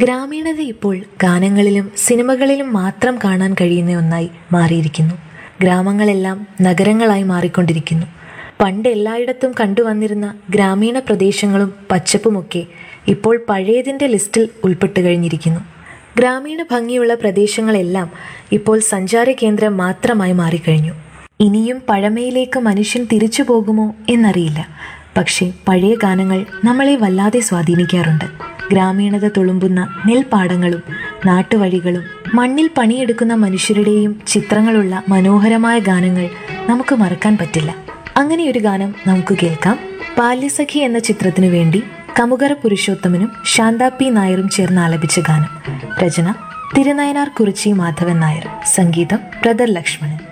ഗ്രാമീണത ഇപ്പോൾ ഗാനങ്ങളിലും സിനിമകളിലും മാത്രം കാണാൻ കഴിയുന്ന ഒന്നായി മാറിയിരിക്കുന്നു ഗ്രാമങ്ങളെല്ലാം നഗരങ്ങളായി മാറിക്കൊണ്ടിരിക്കുന്നു പണ്ട് എല്ലായിടത്തും കണ്ടുവന്നിരുന്ന ഗ്രാമീണ പ്രദേശങ്ങളും പച്ചപ്പുമൊക്കെ ഇപ്പോൾ പഴയതിൻ്റെ ലിസ്റ്റിൽ ഉൾപ്പെട്ട് കഴിഞ്ഞിരിക്കുന്നു ഗ്രാമീണ ഭംഗിയുള്ള പ്രദേശങ്ങളെല്ലാം ഇപ്പോൾ സഞ്ചാര കേന്ദ്രം മാത്രമായി മാറിക്കഴിഞ്ഞു ഇനിയും പഴമയിലേക്ക് മനുഷ്യൻ തിരിച്ചു പോകുമോ എന്നറിയില്ല പക്ഷേ പഴയ ഗാനങ്ങൾ നമ്മളെ വല്ലാതെ സ്വാധീനിക്കാറുണ്ട് ഗ്രാമീണത തുളുമ്പുന്ന നെൽപ്പാടങ്ങളും നാട്ടുവഴികളും മണ്ണിൽ പണിയെടുക്കുന്ന മനുഷ്യരുടെയും ചിത്രങ്ങളുള്ള മനോഹരമായ ഗാനങ്ങൾ നമുക്ക് മറക്കാൻ പറ്റില്ല അങ്ങനെ ഒരു ഗാനം നമുക്ക് കേൾക്കാം ബാല്യസഖി എന്ന ചിത്രത്തിനു വേണ്ടി കമുകര പുരുഷോത്തമനും ശാന്ത പി നായരും ചേർന്ന് ആലപിച്ച ഗാനം രചന തിരുനയനാർ കുറിച്ചി മാധവൻ നായർ സംഗീതം ബ്രദർ ലക്ഷ്മണൻ